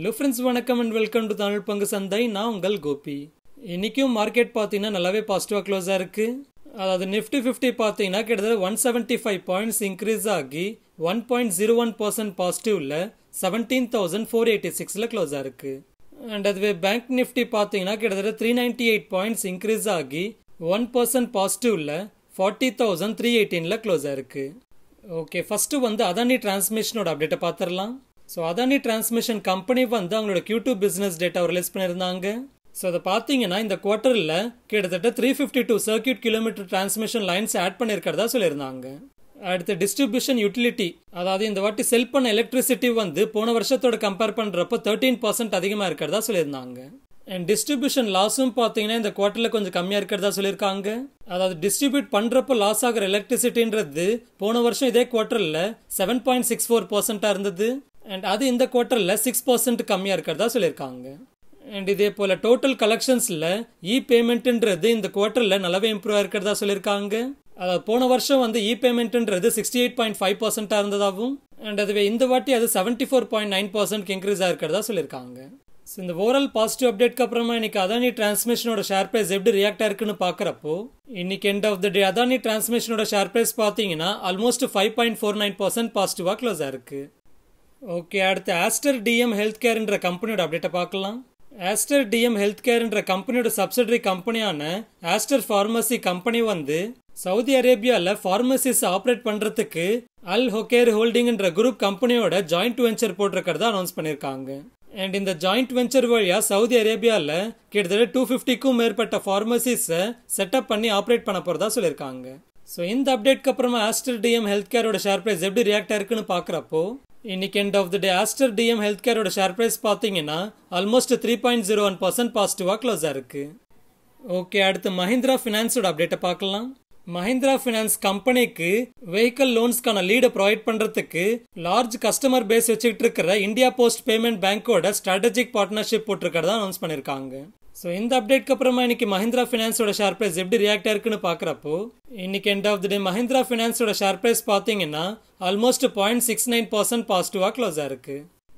hello friends வணக்கம் and welcome to Tamil பங்கு சந்தை நான் உங்கள் கோபி இன்றைக்கும் மார்க்கெட் பார்த்தீங்கன்னா நல்லாவே பாசிட்டிவாக க்ளோஸாக இருக்குது அதாவது நிஃப்டி ஃபிஃப்டி பார்த்தீங்கன்னா கிட்டத்தட்ட one seventy five points increase ஆகி one point zero one percent பாசிட்டிவில் செவன்டீன் தௌசண்ட் ஃபோர் எயிட்டி சிக்ஸில் க்ளோஸாக இருக்குது அண்ட் அதுவே பேங்க் நிஃப்டி பார்த்தீங்கன்னா கிட்டத்தட்ட three ninety eight points increase ஆகி ஒன் பர்சன்ட் பாசிட்டிவில் ஃபார்ட்டி தௌசண்ட் த்ரீ எயிட்டீனில் க்ளோஸ் ஆயிருக்கு ஓகே ஃபஸ்ட்டு வந்து அதானி டிரான்ஸ்மிஷனோட அப்டேட்டை பார்த்துடலாம் ஸோ அதானி டிரான்ஸ்மிஷன் கம்பெனி வந்து அவங்களோட Q2 two business data release பண்ணியிருந்தாங்க ஸோ அதை பார்த்தீங்கன்னா இந்த குவார்ட்டரில் கிட்டத்தட்ட three fifty two circuit kilometre transmission lines add பண்ணியிருக்கிறதா சொல்லியிருந்தாங்க அடுத்து டிஸ்ட்ரிபியூஷன் யூட்டிலிட்டி அதாவது இந்த வாட்டி செல் பண்ண எலக்ட்ரிசிட்டி வந்து போன வருஷத்தோட கம்பேர் பண்ணுறப்போ தேர்ட்டீன் பர்சன்ட் அதிகமாக இருக்கிறதா சொல்லியிருந்தாங்க அண்ட் டிஸ்ட்ரிபியூஷன் லாஸும் பார்த்தீங்கன்னா இந்த குவார்ட்டரில் கொஞ்சம் கம்மியாக இருக்கிறதா சொல்லியிருக்காங்க அதாவது டிஸ்ட்ரிபியூட் பண்ணுறப்போ லாஸ் ஆகிற எலக்ட்ரிசிட்டின்றது போன வருஷம் இதே குவார்ட்டரில் செவன் பாயிண்ட் சிக்ஸ் ஃபோர் பர்சன்ட்டாக இருந்தது அண்ட் அது இந்த குவார்ட்டரில் சிக்ஸ் பர்சன்ட் கம்மியாக இருக்கிறதா சொல்லியிருக்காங்க அண்ட் இதே போல் டோட்டல் கலெக்ஷன்ஸில் இ பேமெண்ட்டுன்றது இந்த குவார்ட்டரில் நல்லாவே இம்ப்ரூவ் ஆயிருக்கிறதா சொல்லியிருக்காங்க அதாவது போன வருஷம் வந்து இ பேமெண்ட்டுன்றது சிக்ஸ்டி எயிட் பாயிண்ட் ஃபைவ் பர்சன்ட்டாக இருந்ததாகவும் அண்ட் அதுவே இந்த வாட்டி அது seventy four point nine percent increase ஆயிருக்கிறதா சொல்லியிருக்காங்க ஸோ இந்த ஓவரால் பாசிட்டிவ் அப்டேட்க்கு அப்புறமா இன்னைக்கு அதானி டிரான்ஸ்மிஷனோட ஷேர் பிரைஸ் எப்படி ரியாக்ட் ஆயிருக்குன்னு பார்க்குறப்போ இன்னைக்கு end of the day Adani டிரான்ஸ்மிஷனோட ஷேர் பிரைஸ் பார்த்தீங்கன்னா almost five point four nine percent பாசிட்டிவாக க்ளோஸ் ஆயிருக்கு ஓகே அடுத்து ஆஸ்டர் டிஎம் ஹெல்த் கேர்ன்ற கம்பெனியோட அப்டேட்டை பார்க்கலாம் ஆஸ்டர் டிஎம் ஹெல்த் கேர்ன்ற கம்பெனியோட சப்சிடரி கம்பெனியான ஆஸ்டர் ஃபார்மசி கம்பெனி வந்து சவுதி அரேபியாவில் ஃபார்மசிஸ் ஆப்ரேட் பண்ணுறதுக்கு அல் ஹொகேர் ஹோல்டிங்ன்ற குரூப் கம்பெனியோட ஜாயிண்ட் வெஞ்சர் போட்டிருக்கிறதா அனௌன்ஸ் பண்ணியிருக்காங்க அண்ட் இந்த ஜாயிண்ட் வெஞ்சர் வழியா சவுதி அரேபியாவில் கிட்டத்தட்ட டூ ஃபிஃப்டிக்கும் மேற்பட்ட ஃபார்மசிஸை செட்டப் பண்ணி ஆப்ரேட் பண்ண போகிறதா சொல்லியிருக்காங்க ஸோ இந்த அப்டேட்க்கு அப்புறமா ஆஸ்டர் டிஎம் ஹெல்த் கேரோட ஷேர் பிரைஸ் எப்படி ரியாக்ட் ஆயிருக்குன்னு பார்க்குறப்போ இன்னைக்கு end of the day Aster DM health கேரோட ஷேர் பிரைஸ் பார்த்தீங்கன்னா almost three point zero one percent பாசிட்டிவாக க்ளோஸ் ஆயிருக்கு ஓகே அடுத்து மஹிந்திரா ஃபினான்ஸோட அப்டேட்டை பார்க்கலாம் மஹிந்திரா ஃபினான்ஸ் கம்பெனிக்கு வெஹிக்கல் லோன்ஸ்க்கான லீடை ப்ரொவைட் பண்ணுறதுக்கு லார்ஜ் கஸ்டமர் பேஸ் வச்சுக்கிட்டு இருக்கிற இந்தியா போஸ்ட் பேமெண்ட் பேங்கோட ஸ்ட்ராட்டஜிக் பார்ட்னர்ஷிப் போட்டிருக்கிறதா அனௌன்ஸ் பண்ணியிருக்காங்க ஸோ இந்த அப்டேட்க்கு அப்புறமா இன்னைக்கு மஹிந்திரா ஃபினான்ஸோட ஷேர் பிரைஸ் எப்படி ரியாக்ட் ஆயிருக்குன்னு பார்க்குறப்போ இன்னைக்கு end of the day Mahindra ஃபினான்ஸோட ஷேர் பிரைஸ் பார்த்தீங்கன்னா almost point six nine percent பாசிட்டிவாக க்ளோஸ் ஆயிருக்கு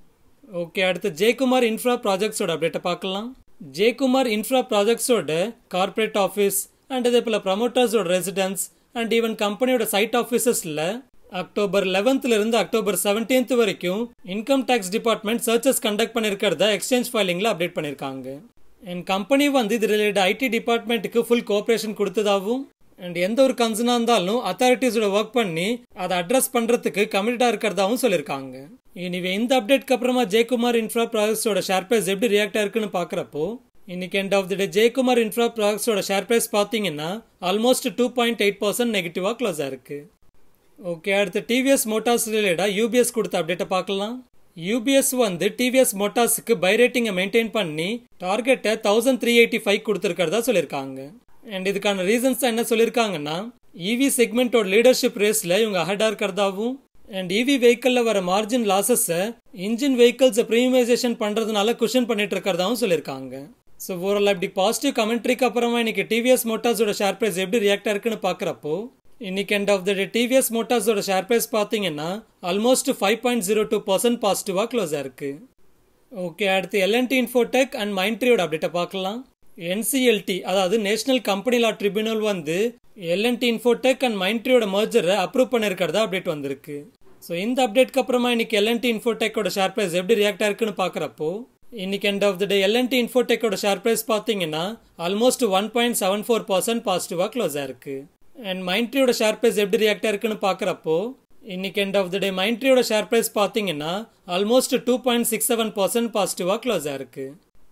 ஓகே அடுத்து ஜெயக்குமார் இன்ஃப்ரா ப்ராஜெக்ட்ஸோட அப்டேட்டை பார்க்கலாம் ஜெயக்குமார் இன்ஃப்ரா ப்ராஜெக்ட்ஸோட கார்ப்பரேட் ஆஃபீஸ் அண்ட் இதே போல் ப்ரமோட்டர்ஸோட ரெசிடென்ஸ் அண்ட் ஈவன் கம்பெனியோட சைட் ஆஃபீஸஸில் அக்டோபர் லெவன்த்ல இருந்து அக்டோபர் செவன்டீன்த் வரைக்கும் income tax department searches conduct பண்ணிருக்கிறத எக்ஸ்சேஞ்ச் ஃபைலிங்ல அப்டேட் பண்ணிருக்காங்க அண்ட் கம்பெனி வந்து இது ரிலேட்டட் ஐடி டிபார்ட்மெண்ட்டுக்கு ஃபுல் கோஆப்ரேஷன் கொடுத்ததாகவும் அண்ட் எந்த ஒரு கன்சர்னா இருந்தாலும் அத்தாரிட்டிஸோட ஒர்க் பண்ணி அதை அட்ரஸ் பண்றதுக்கு கமிட்டடா இருக்கிறதாவும் சொல்லியிருக்காங்க இனிவே இந்த அப்டேட்க்கு அப்புறமா ஜெயக்குமார் இன்ஃப்ரா ப்ராஜெக்ட்ஸோட ஷேர் பிரைஸ் எப்படி ரியாக்ட் ஆயிருக்குன்னு பார்க்குறப்போ இன்னைக்கு end of the day Jayakumar infra ப்ராஜெக்ட்ஸோட ஷேர் பிரைஸ் பார்த்தீங்கன்னா almost two point eight percent நெகட்டிவாக க்ளோஸ் ஆயிருக்கு ஓகே அடுத்து டிவிஎஸ் மோட்டார்ஸ் ரிலேட்டாக யூபிஎஸ் கொடுத்த அப்டேட்டை பார்க்கலாம் யூபிஎஸ் வந்து டிவிஎஸ் மோட்டார்ஸுக்கு பை ரேட்டிங்கை மெயின்டைன் பண்ணி டார்கெட்டை தௌசண்ட் த்ரீ எயிட்டி ஃபைவ் கொடுத்துருக்கிறதா சொல்லியிருக்காங்க அண்ட் இதுக்கான ரீசன்ஸ் என்ன சொல்லியிருக்காங்கன்னா இவி செக்மெண்ட்டோட லீடர்ஷிப் ரேஸில் இவங்க அஹெடாக இருக்கிறதாவும் அண்ட் இவி வெஹிக்கிளில் வர மார்ஜின் லாசஸை இன்ஜின் வெஹிக்கிள்ஸை ப்ரீமியமைசேஷன் பண்ணுறதுனால குஷன் பண்ணிட்டு இருக்கிறதாவும் சொல்லியிருக்காங்க ஸோ ஓவரால் இப்படி பாசிட்டிவ் கமெண்ட்ரிக்கு அப்புறமா இன்னைக்கு டிவிஎஸ் மோட்டார்ஸோட ஷேர் பிரைஸ் எப்படி ரியாக்ட் ஆயிருக்குன்னு பார்க்குறப்போ இன்னைக்கு end of the day TVS மோட்டார்ஸோட ஷேர் பிரைஸ் பார்த்தீங்கன்னா almost five point zero two percent பாசிட்டிவாக க்ளோஸ் ஆயிருக்கு ஓகே அடுத்து எல்என்டி இன்ஃபோடெக் அண்ட் மைண்ட்ரியோட அப்டேட்டை பார்க்கலாம் என்சிஎல்டி அதாவது நேஷனல் கம்பெனி லா ட்ரிபியூனல் வந்து எல்என்டி இன்ஃபோடெக் அண்ட் மைண்ட்ரியோட மர்ஜரை அப்ரூவ் பண்ணியிருக்கிறதா அப்டேட் வந்திருக்கு ஸோ இந்த அப்டேட்க்கு அப்புறமா இன்னைக்கு எல்என்டி இன்ஃபோடெக்கோட ஷேர் பிரைஸ் எப்படி ரியாக்ட் ஆயிருக்குன்னு பார்க்குறப்போ இன்னைக்கு end of the day LNT இன்ஃபோடெக்கோட ஷேர் பிரைஸ் பார்த்தீங்கன்னா almost one point seven four percent பாசிட்டிவாக க்ளோஸ் ஆயிருக்கு அண்ட் மைண்ட்ரியோட ஷேர் பிரைஸ் எப்படி ரியாக்ட் ஆயிருக்குன்னு பார்க்குறப்போ இன்னைக்கு எண்ட் ஆஃப் த டே மைண்ட்ரியோட ஷேர் பிரைஸ் பார்த்தீங்கன்னா almost two point six seven percent பாசிட்டிவாக க்ளோஸ் ஆயிருக்கு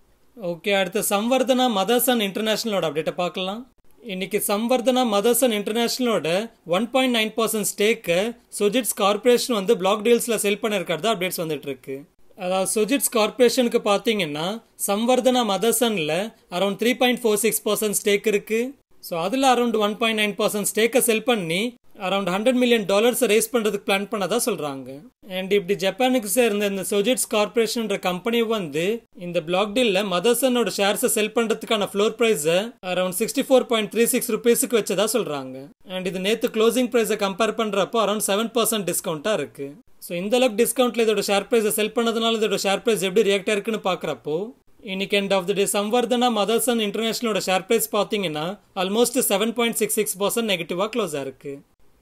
ஓகே அடுத்து சம்வர்தனா மதர்சன் இன்டர்நேஷனலோட அப்டேட்டை பார்க்கலாம் இன்னைக்கு Samvardhana Motherson இன்டர்நேஷனலோட one point nine percent ஸ்டேக்கு சுஜிட்ஸ் கார்பரேஷன் வந்து பிளாக் டீல்ஸில் செல் பண்ணிருக்கிறதா அப்டேட்ஸ் வந்துட்டு இருக்கு அதாவது சுஜிட்ஸ் கார்பரேஷனுக்கு பார்த்தீங்கன்னா சம்வர்தனா மதர்சனில் around three point four six percent stake இருக்கு ஸோ அதில் around one point nine percent ஸ்டேக்கை செல் பண்ணி around hundred million dollars raise பண்ணுறதுக்கு பிளான் பண்ணதா சொல்கிறாங்க அண்ட் இப்படி ஜப்பானுக்கு சேர்ந்த இந்த சொஜிட்ஸ் கார்பரேஷன்ற கம்பெனி வந்து இந்த பிளாக் டீலில் மதர்சனோட ஷேர்ஸை செல் பண்ணுறதுக்கான ஃப்ளோர் ப்ரைஸை around sixty four point three six ருபீஸுக்கு வச்சதா சொல்கிறாங்க அண்ட் இது நேற்று க்ளோசிங் ப்ரைஸை கம்பேர் பண்ணுறப்போ அரௌண்ட் செவன் பர்சன்ட் டிஸ்கவுண்ட்டாக இருக்குது ஸோ இந்த அளவுக்கு டிஸ்கவுண்ட்டில் இதோட ஷேர் ப்ரைஸை செல் பண்ணதுனால இதோட ஷேர் ப்ரைஸ் எப்படி ரியாக்ட் ஆயிருக்குன்னு பார்க்குறப்போ இன்னைக்கு end of the day Samvardhana Motherson இன்டர்நேஷனலோட ஷேர் ப்ரைஸ் பார்த்தீங்கன்னா almost seven point six six percent நெகட்டிவாக க்ளோஸ் ஆயிருக்கு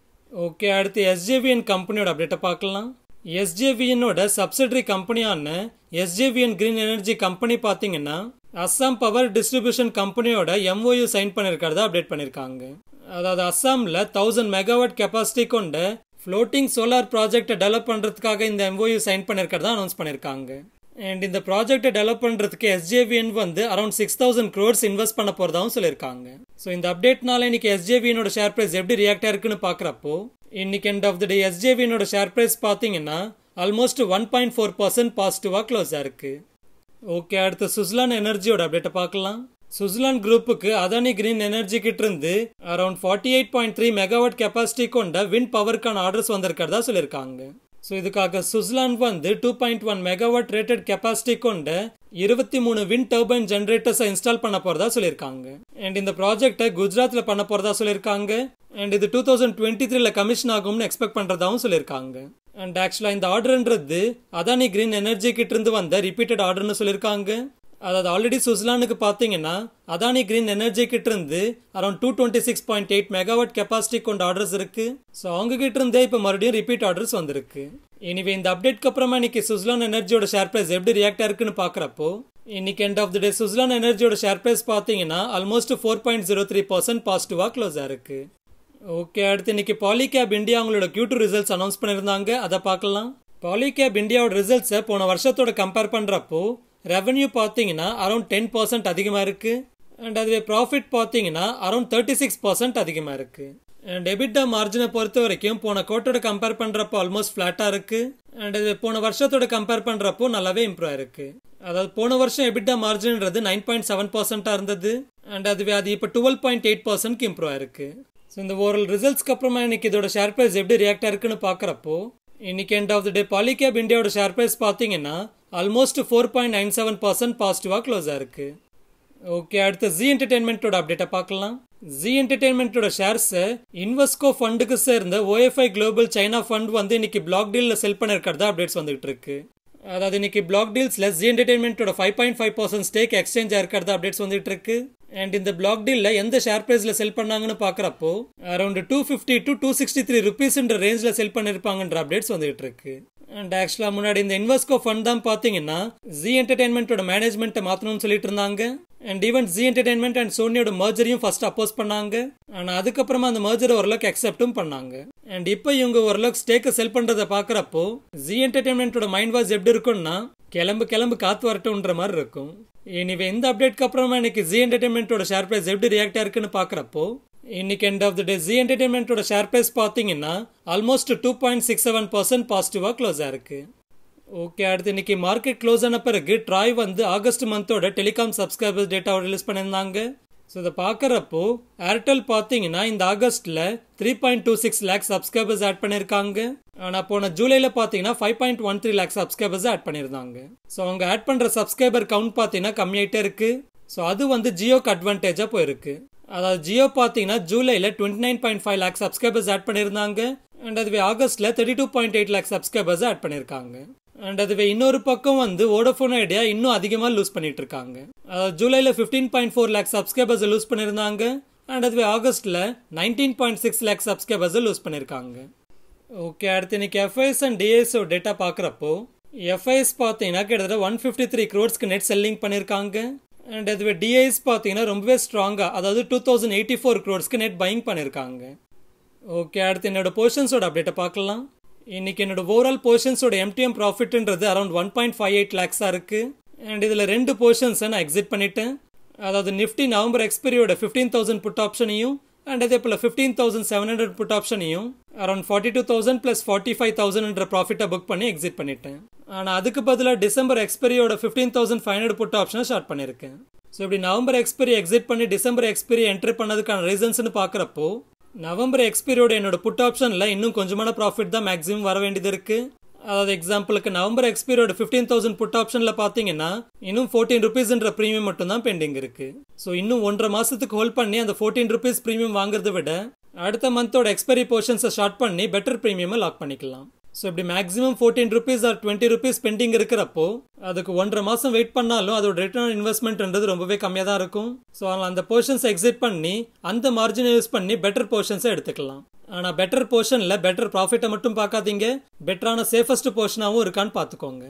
ஓகே அடுத்து எஸ்ஜேவிஎன் கம்பெனியோட அப்டேட்டை பார்க்கலாம் எஸ்ஜேவிஎனோட சப்சிடரி கம்பெனியான எஸ்ஜேவிஎன் கிரீன் எனர்ஜி கம்பெனி பார்த்தீங்கன்னா அஸ்ஸாம் பவர் டிஸ்ட்ரிபியூஷன் கம்பெனியோட எம்ஓயு சைன் பண்ணியிருக்கிறதா அப்டேட் பண்ணியிருக்காங்க அதாவது அஸ்ஸாமில் தௌசண்ட் மெகாவாட் கெப்பாசிட்டி கொண்ட ஃப்ளோட்டிங் சோலார் ப்ராஜெக்டை டெவலப் பண்ணுறதுக்காக இந்த எம்ஓயு சைன் பண்ணியிருக்கிறதா அனௌன்ஸ் பண்ணியிருக்காங்க அண்ட் இந்த ப்ராஜெக்டை டெவலப் பண்ணுறதுக்கு எஸ்ஜேவிஎன் வந்து around six thousand crores invest பண்ண போகிறதாவும் சொல்லியிருக்காங்க ஸோ இந்த அப்டேட்னால இன்னைக்கு எஸ்ஜேவியனோட ஷேர் ப்ரைஸ் எப்படி ரியாக்ட் ஆயிருக்குன்னு பார்க்குறப்போ இன்னைக்கு எண்ட் ஆஃப் த டே எஸ்ஜேவியனோட ஷேர் ப்ரைஸ் பார்த்தீங்கன்னா almost one point four percent பாசிட்டிவாக க்ளோஸ் ஆயிருக்கு ஓகே அடுத்து சுஸ்லான் எனர்ஜியோட அப்டேட்டை பார்க்கலாம் சுஸ்லான் குரூப்புக்கு அதானி கிரீன் எனர்ஜி கிட்ட இருந்து around forty eight point three megawatt capacity கொண்ட விண்ட் பவருக்கான ஆர்டர்ஸ் வந்திருக்கிறதா சொல்லியிருக்காங்க ஸோ இதுக்காக சுஸ்லான் வந்து two point one megawatt rated capacity கொண்ட இருபத்தி மூணு விண்ட் டர்பைன் ஜென்ரேட்டர்ஸை இன்ஸ்டால் பண்ண போறதா சொல்லியிருக்காங்க அண்ட் இந்த ப்ராஜெக்டை குஜராத்தில் பண்ண போறதா சொல்லியிருக்காங்க அண்ட் இது டூ தௌசண்ட் டுவெண்ட்டி த்ரீல கமிஷன் ஆகும்னு எக்ஸ்பெக்ட் பண்றதாவும் சொல்லியிருக்காங்க அண்ட் ஆக்சுவலாக இந்த ஆர்டர்ன்றது அதானி கிரீன் எனர்ஜி கிட்ட இருந்து வந்த ரிப்பீட்டட் ஆர்டர்னு சொல்லியிருக்காங்க அதாவது ஆல்ரெடி சுவிட்சர்லாந்துக்கு பார்த்தீங்கன்னா அதானி கிரீன் எனர்ஜி கிட்ட இருந்து around two twenty six point eight megawatt capacity கொண்ட ஆர்டர்ஸ் இருக்கு ஸோ அவங்க கிட்ட இருந்தே இப்போ மறுபடியும் ரிப்பீட் ஆர்டர்ஸ் வந்திருக்கு இனிவே இந்த அப்டேட்க்கு அப்புறமா இன்னைக்கு சுவிட்சர்லாந்து எனர்ஜியோட ஷேர் பிரைஸ் எப்படி ரியாக்ட் ஆயிருக்குன்னு பார்க்குறப்போ இன்னைக்கு எண்ட் ஆஃப் த டே சுவிட்சர்லாந்து எனர்ஜியோட ஷேர் பிரைஸ் பார்த்தீங்கன்னா almost four point zero three percent பாசிட்டிவாக க்ளோஸ் ஆயிருக்கு ஓகே அடுத்து இன்னைக்கு பாலிகேப் இந்தியா அவங்களோட Q2 ரிசல்ட்ஸ் அனௌன்ஸ் பண்ணியிருந்தாங்க அதை பார்க்கலாம் பாலிகேப் இந்தியாவோட ரிசல்ட்ஸை போன வருஷத்தோட கம்பேர் பண்ணுறப்போ ரெவன்யூ பார்த்தீங்கன்னா அரௌண்ட் டென் பர்சன்ட் அதிகமாக இருக்கு அண்ட் அதுவே ப்ராஃபிட் பார்த்தீங்கன்னா அரௌண்ட் தேர்ட்டி சிக்ஸ் பர்சன்ட் அதிகமாக இருக்கு அண்ட் எபிட்டா மார்ஜினை பொறுத்த வரைக்கும் போன கோட்டோட கம்பேர் பண்ணுறப்போ ஆல்மோஸ்ட் ஃப்ளாட்டாக இருக்கு அண்ட் இது போன வருஷத்தோட கம்பேர் பண்ணுறப்போ நல்லாவே இம்ப்ரூவ் ஆயிருக்கு அதாவது போன வருஷம் எபிட்டா மார்ஜின்றது நைன் பாயிண்ட் செவன் பர்சன்ட்டாக இருந்தது அண்ட் அதுவே அது இப்போ டுவெல் பாயிண்ட் எயிட் பர்சன்ட்க்கு இம்ப்ரூவ் ஆயிருக்கு ஸோ இந்த ஓரல் ரிசல்ட்ஸ்க்கு அப்புறமா இன்னைக்கு இதோட ஷேர் பிரைஸ் எப்படி ரியாக்ட் ஆயிருக்குன்னு பார்க்குறப்போ இன்னைக்கு end of the day Polycab இந்தியாவோட ஷேர் பிரைஸ் பார்த்தீங்கன்னா almost four point nine seven percent பாசிட்டிவாக க்ளோஸ் ஆயிருக்கு ஓகே அடுத்து ஜி என்டர்டைன்மெண்ட்டோட அப்டேட்டை பார்க்கலாம் ஜி என்டர்டைன்மெண்ட்டோட ஷேர்ஸை இன்வெஸ்கோ ஃபண்டுக்கு சேர்ந்த ஓஎஃப்ஐ குளோபல் சைனா ஃபண்ட் வந்து இன்னைக்கு பிளாக் டீலில் செல் பண்ணிருக்கிறதா அப்டேட்ஸ் வந்துகிட்டு இருக்கு அதாவது இன்னைக்கு பிளாக் டீல்ஸ்ல ஜி என்டர்டைன்மெண்ட்டோட five point five percent stake exchange ஆயிருக்கிறதா அப்டேட்ஸ் வந்துட்டு இருக்கு அண்ட் இந்த பிளாக் டீல்ல எந்த ஷேர் பிரைஸ்ல செல் பண்ணாங்கன்னு பாக்குறப்போ around two fifty to two sixty three ருபீஸ்ன்ற ரேஞ்சில் செல் பண்ணிருப்பாங்கன்ற அப்டேட்ஸ் வந்துட்டு இருக்கு அண்ட் ஆக்சுவலாக முன்னாடி இந்த இன்வெஸ்கோ ஃபண்ட் தான் பார்த்தீங்கன்னா ஜி என்டர்டைன்மெண்ட்டோட மேனேஜ்மெண்ட்டை மாற்றணும்னு சொல்லிட்டு இருந்தாங்க and even Zee entertainment and சோனியோட மர்ஜரையும் ஃபர்ஸ்ட் அப்போஸ் பண்ணாங்க ஆனால் அதுக்கப்புறமா அந்த மர்ஜரை ஓரளவுக்கு அக்செப்டும் பண்ணாங்க அண்ட் இப்போ இவங்க ஓரளவுக்கு ஸ்டேக்கை செல் பண்ணுறதை பார்க்குறப்போ ஜி என்டர்டைன்மெண்ட்டோட மைண்ட் வாஷ் எப்படி இருக்கும்னா கிளம்பு கிளம்பு காத்து வரட்டும்ன்ற மாதிரி இருக்கும் எனிவே இந்த அப்டேட்க்கு அப்புறமா இன்னைக்கு ஜி என்டர்டைன்மெண்ட்டோட ஷேர் பிரைஸ் எப்படி ரியாக்ட் ஆயிருக்குன்னு பார்க்குறப்போ இன்னைக்கு end of the day Zee என்டர்டைன்மெண்ட்டோட ஷேர் பிரைஸ் பார்த்தீங்கன்னா almost two point six seven percent பாசிட்டிவாக க்ளோஸ் ஆயிருக்கு ஓகே அடுத்து இன்னைக்கு மார்க்கெட் க்ளோஸ் ஆன பிறகு ட்ராய் வந்து ஆகஸ்ட் மந்தோட டெலிகாம் சப்ஸ்கிரைபர்ஸ் டேட்டாவை ரிலீஸ் பண்ணியிருந்தாங்க ஸோ இதை பார்க்குறப்போ ஏர்டெல் பார்த்தீங்கன்னா இந்த ஆகஸ்ட்டில் three point two six lakhs subscribers add பண்ணியிருக்காங்க ஆனால் போன ஜூலையில் பார்த்தீங்கன்னா five point one three lakhs subscribers add பண்ணியிருந்தாங்க ஸோ அவங்க ஆட் பண்ணுற சப்ஸ்கிரைபர் கவுண்ட் பார்த்தீங்கன்னா கம்மியாயிட்டே இருக்கு ஸோ அது வந்து ஜியோக்கு அட்வான்டேஜாக போயிருக்கு அதாவது ஜியோ பார்த்தீங்கன்னா ஜூலையில் twenty nine point five lakh subscribers add பண்ணியிருந்தாங்க அண்ட் அதுவே ஆகஸ்ட்டில் thirty two point eight lakh subscribers add பண்ணியிருக்காங்க அண்ட் அதுவே இன்னொரு பக்கம் வந்து வோடஃபோன் ஐடியா இன்னும் அதிகமாக லூஸ் பண்ணிட்டு இருக்காங்க அதாவது ஜூலையில் fifteen point four lakh subscribers lose பண்ணியிருந்தாங்க அண்ட் அதுவே ஆகஸ்ட்டில் nineteen point six lakh subscribers lose பண்ணியிருக்காங்க ஓகே அடுத்து இன்னைக்கு எஃப்ஐஎஸ் அண்ட் டிஎஸ்ஓ டேட்டா பார்க்குறப்போ எஃப்ஐஎஸ் பார்த்தீங்கன்னா கிட்டத்தட்ட ஒன் ஃபிஃப்டி த்ரீ க்ரோட்ஸ்க்கு நெட் செல்லிங் பண்ணியிருக்காங்க அண்ட் அதுவே டிஐஎஸ் பார்த்தீங்கன்னா ரொம்பவே ஸ்ட்ராங்காக அதாவது டூ தௌசண்ட் எயிட்டி ஃபோர் க்ரோட்ஸ்க்கு நெட் பைங் பண்ணியிருக்காங்க ஓகே அடுத்து என்னோட பொசிஷன்ஸோட அப்டேட்டை பார்க்கலாம் இன்னைக்கு என்னோட ஓவரால் போர்ஷன்ஸோட எம்டிஎம் ப்ராஃபிட்ன்றது around one point five eight லேக்ஸாக இருக்கு அண்ட் இதில் ரெண்டு போர்ஷன்ஸை நான் எக்ஸிட் பண்ணிட்டேன் அதாவது நிஃப்டி நவம்பர் எக்ஸ்பீரியோட ஃபிஃப்டீன் தௌசண்ட் புட் ஆப்ஷனையும் அண்ட் அதே போல் fifteen thousand seven hundred put ஆப்ஷனையும் around forty two thousand plus forty five தௌசண்ட்ன்ற ப்ராஃபிட்டை புக் பண்ணி எக்ஸிட் பண்ணிட்டேன் ஆனால் அதுக்கு பதிலாக டிசம்பர் எக்ஸ்பீரியோட fifteen thousand five hundred put ஆப்ஷனை ஸ்டார்ட் பண்ணியிருக்கேன் ஸோ இப்படி நவம்பர் எக்ஸ்பீரி எக்ஸிட் பண்ணி டிசம்பர் எக்ஸ்பீரி என்ட்ரி பண்ணதுக்கான ரீசன்ஸ்னு பார்க்குறப்போ நவம்பர் எக்ஸ்பீரியோட என்னோட புட் ஆப்ஷனில் இன்னும் கொஞ்சமான ப்ராஃபிட் தான் மேக்ஸிமம் வர வேண்டியது இருக்கு அதாவது எக்ஸாம்பிளுக்கு நவம்பர் எக்ஸ்பீரியோட ஃபிஃப்டீன் தௌசண்ட் புட் ஆப்ஷனில் பார்த்தீங்கன்னா இன்னும் ஃபோர்டீன் ருபீஸ்ன்ற ப்ரீமியம் மட்டும் தான் பெண்டிங் இருக்கு ஸோ இன்னும் ஒன்றரை மாசத்துக்கு ஹோல்ட் பண்ணி அந்த ஃபோர்டீன் ருபீஸ் ப்ரீமியம் வாங்குறதை விட அடுத்த மந்தோட எக்ஸ்பைரி போர்ஷன்ஸை ஷார்ட் பண்ணி பெட்டர் ப்ரீமியமை லாக் பண்ணிக்கலாம் ஸோ இப்படி maximum fourteen rupees or twenty rupees pending இருக்கிறப்போ அதுக்கு ஒன்றரை மாதம் வெயிட் பண்ணாலும் அதோட ரிட்டர்ன் இன்வெஸ்ட்மெண்ட்ன்றது ரொம்பவே கம்மியாக தான் இருக்கும் ஸோ அதனால் அந்த போர்ஷன்ஸ் எக்ஸிட் பண்ணி அந்த மார்ஜினை யூஸ் பண்ணி பெட்டர் போர்ஷன்ஸை எடுத்துக்கலாம் ஆனால் பெட்டர் போர்ஷனில் பெட்டர் ப்ராஃபிட்டை மட்டும் பார்க்காதீங்க பெட்டரான சேஃபஸ்ட் போர்ஷனாகவும் இருக்கான்னு பார்த்துக்கோங்க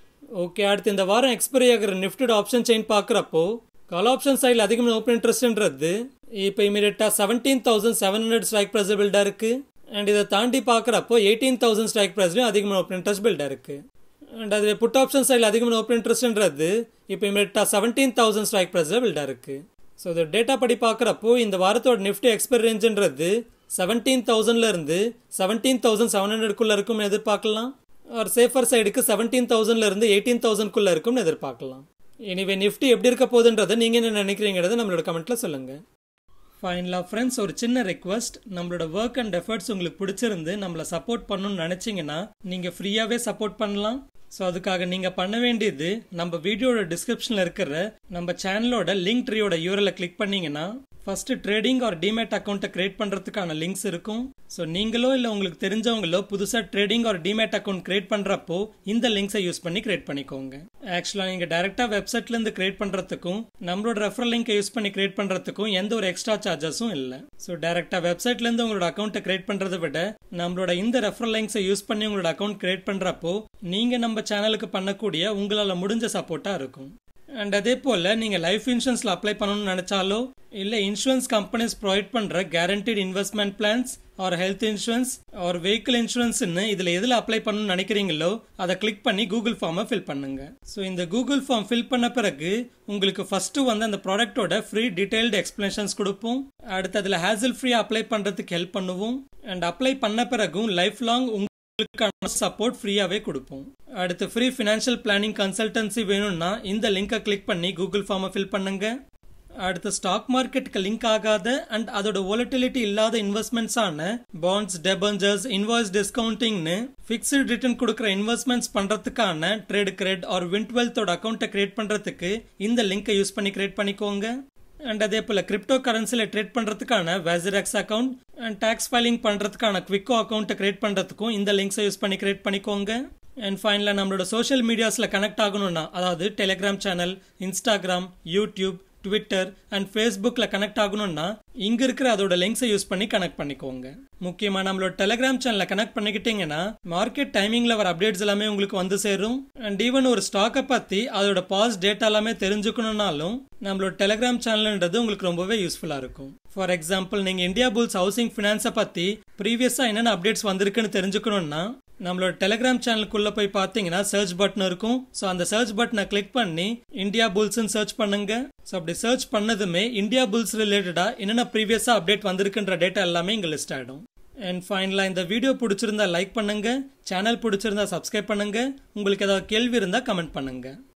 ஓகே அடுத்து இந்த வாரம் எக்ஸ்பைரி ஆகிற நிஃப்டட் ஆப்ஷன் செயின் பார்க்குறப்போ கால் ஆப்ஷன் சைடில் அதிகமாக ஓப்பன் இன்ட்ரெஸ்ட்ன்றது இப்போ இமீடியட்டாக seventeen thousand seven hundred strike price பில்டாக இருக்கு அண்ட் இதை தாண்டி பார்க்குறப்போ எயிட்டீன் தௌசண்ட் ஸ்ட்ரைக் ப்ரைஸ்லையும் அதிகமான ஓப்பன் இன்ட்ரெஸ்ட் பில்டாக இருக்கு அண்ட் அது புட் ஆப்ஷன் சைடில் அதிகமான ஓப்பன் இன்ட்ரெஸ்ட்ன்றது இப்போ இமீடியட்டாக செவன்டீன் தௌசண்ட் ஸ்ட்ரைக் ப்ரைஸில் பில்டாக இருக்கு ஸோ இந்த டேட்டா படி பார்க்குறப்போ இந்த வாரத்தோட நிஃப்டி எக்ஸ்பைரி ரேஞ்சுன்றது செவன்டீன் தௌசண்ட்ல இருந்து செவன்டீன் தௌசண்ட் செவன் ஹண்ட்ரட்குள்ள இருக்கும்னு எதிர்பார்க்கலாம் ஒரு சேஃபர் சைடுக்கு செவன்டீன் தௌசண்ட்ல இருந்து எயிட்டீன் தௌசண்ட்குள்ள இருக்கும்னு எதிர்பார்க்கலாம் எனிவே நிஃப்டி எப்படி இருக்க போகுதுன்றதை நீங்க என்ன நினைக்கிறீங்கிறத நம்மளோட கமெண்ட்ல சொல்லுங்க ஃபைனலாக ஃப்ரெண்ட்ஸ் ஒரு சின்ன ரெக்வஸ்ட் நம்மளோட ஒர்க் அண்ட் எஃபர்ட்ஸ் உங்களுக்கு பிடிச்சிருந்து நம்மளை சப்போர்ட் பண்ணணும்னு நினச்சிங்கன்னா நீங்கள் ஃப்ரீயாகவே சப்போர்ட் பண்ணலாம் ஸோ அதுக்காக நீங்கள் பண்ண வேண்டியது நம்ம வீடியோட டிஸ்கிரிப்ஷனில் இருக்கிற நம்ம சேனலோட லிங்க் ட்ரீயோட யூரில் கிளிக் பண்ணீங்கன்னா ஃபர்ஸ்ட் ட்ரேடிங் ஒரு டிமேட் அக்கௌண்ட்டை கிரியேட் பண்ணுறதுக்கான லிங்க்ஸ் இருக்கும் ஸோ நீங்களோ இல்லை உங்களுக்கு தெரிஞ்சவங்களோ புதுசாக ட்ரேடிங் ஒரு டிமேட் அக்கௌண்ட் கிரியேட் பண்ணுறப்போ இந்த லிங்க்ஸை யூஸ் பண்ணி கிரியேட் பண்ணிக்கோங்க ஆக்சுவலாக நீங்கள் டேரெக்டாக வெப்சைட்லேருந்து கிரியேட் பண்ணுறதுக்கும் நம்மளோட ரெஃபரல் லிங்கை யூஸ் பண்ணி கிரியேட் பண்ணுறதுக்கும் எந்த ஒரு எக்ஸ்ட்ரா சார்ஜஸும் இல்லை ஸோ டேரெக்டாக வெப்சைட்லேருந்து உங்களோட அக்கௌண்ட்டை கிரியேட் பண்ணுறதை விட நம்மளோட இந்த ரெஃபரல் லிங்க்ஸை யூஸ் பண்ணி உங்களோட அக்கௌண்ட் கிரியேட் பண்ணுறப்போ நீங்கள் நம்ம சேனலுக்கு பண்ணக்கூடிய உங்களால் முடிஞ்ச சப்போர்ட்டாக இருக்கும் அண்ட் அதே போல் நீங்கள் லைஃப் இன்சூரன்ஸில் அப்ளை பண்ணணும்னு நினச்சாலோ இல்லை இன்சூரன்ஸ் கம்பெனிஸ் ப்ரொவைட் பண்ணுற guaranteed investment plans or health insurance or vehicle இன்சூரன்ஸ்னு இதில் எதில் அப்ளை பண்ணணும்னு நினைக்கிறீங்களோ அதை கிளிக் பண்ணி கூகுள் ஃபார்மை ஃபில் பண்ணுங்க ஸோ இந்த கூகுள் ஃபார்ம் ஃபில் பண்ண பிறகு உங்களுக்கு ஃபர்ஸ்ட்டு வந்து அந்த ப்ராடக்ட்டோட ஃப்ரீ டீடைல்டு எக்ஸ்பிளனேஷன்ஸ் கொடுப்போம் அடுத்து அதில் ஹேசல் ஃப்ரீ அப்ளை பண்ணுறதுக்கு ஹெல்ப் பண்ணுவோம் அண்ட் அப்ளை பண்ண பிறகும் லைஃப் லாங் உங்களுக்கான சப்போர்ட் ஃப்ரீயாகவே கொடுப்போம் அடுத்து ஃப்ரீ ஃபினான்ஷியல் பிளானிங் கன்சல்டன்சி வேணும்னா இந்த லிங்கை கிளிக் பண்ணி கூகுள் ஃபார்மை ஃபில் பண்ணுங்க அடுத்து ஸ்டாக் மார்க்கெட்டுக்கு லிங்க் ஆகாத அண்ட் அதோட volatility இல்லாத இன்வெஸ்ட்மெண்ட்ஸ் ஆன பாண்ட்ஸ் டெபஞ்சர்ஸ் இன்வாய்ஸ் டிஸ்கவுண்டிங்னு ஃபிக்ஸ்டு ரிட்டர்ன் கொடுக்குற இன்வெஸ்ட்மெண்ட்ஸ் பண்றதுக்கான ட்ரேட் கிரெட் ஆர் வின்ட்வெல்த்தோட அக்கௌண்ட்டை கிரியேட் பண்றதுக்கு இந்த லிங்கை யூஸ் பண்ணி கிரியேட் பண்ணிக்கோங்க அண்ட் அதே போல் கிரிப்டோ கரன்சியில் ட்ரேட் பண்ணுறதுக்கான WazirX account and tax filing பண்ணுறதுக்கான குவிக்கோ அக்கௌண்ட்டை கிரியேட் பண்ணுறதுக்கும் இந்த லிங்க்ஸை யூஸ் பண்ணி கிரியேட் பண்ணிக்கோங்க அண்ட் ஃபைனலாக நம்மளோட சோஷியல் மீடியாஸில் கனெக்ட் ஆகணும்னா அதாவது Telegram channel Instagram YouTube Twitter and ஃபேஸ்புக்கில் கனெக்ட் ஆகணும்னா இங்கே இருக்கிற அதோட லிங்க்ஸை யூஸ் பண்ணி கனெக்ட் பண்ணிக்கோங்க முக்கியமாக நம்மளோட டெலிகிராம் சேனலில் கனெக்ட் பண்ணிக்கிட்டீங்கன்னா மார்க்கெட் டைமிங்கில் வர அப்டேட்ஸ் எல்லாமே உங்களுக்கு வந்து சேரும் அண்ட் ஈவன் ஒரு ஸ்டாக்கை பற்றி அதோட பாஸ் டேட்டா எல்லாமே தெரிஞ்சுக்கணும்னாலும் நம்மளோட டெலிகிராம் சேனல்ன்றது உங்களுக்கு ரொம்பவே யூஸ்ஃபுல்லாக இருக்கும் ஃபார் எக்ஸாம்பிள் நீங்கள் இந்தியா புல்ஸ் ஹவுசிங் ஃபினான்ஸை பற்றி ப்ரீவியஸாக என்னென்ன அப்டேட்ஸ் வந்திருக்குன்னு தெரிஞ்சுக்கணும்னா நம்மளோட டெலிகிராம் சேனலுக்குள்ள போய் பார்த்தீங்கன்னா சர்ச் பட்டன் இருக்கும் ஸோ அந்த சர்ச் பட்டனை கிளிக் பண்ணி இந்தியா புல்ஸ்ன்னு சர்ச் பண்ணுங்க ஸோ அப்படி சர்ச் பண்ணதுமே இந்தியா புல்ஸ் ரிலேட்டடாக என்னென்ன ப்ரீவியஸாக அப்டேட் வந்திருக்குன்ற டேட்டா எல்லாமே இங்கே லிஸ்ட் ஆகிடும் அண்ட் ஃபைனலாக இந்த வீடியோ பிடிச்சிருந்தா லைக் பண்ணுங்க சேனல் பிடிச்சிருந்தா சப்ஸ்கிரைப் பண்ணுங்க உங்களுக்கு ஏதாவது கேள்வி இருந்தால் கமெண்ட் பண்ணுங்க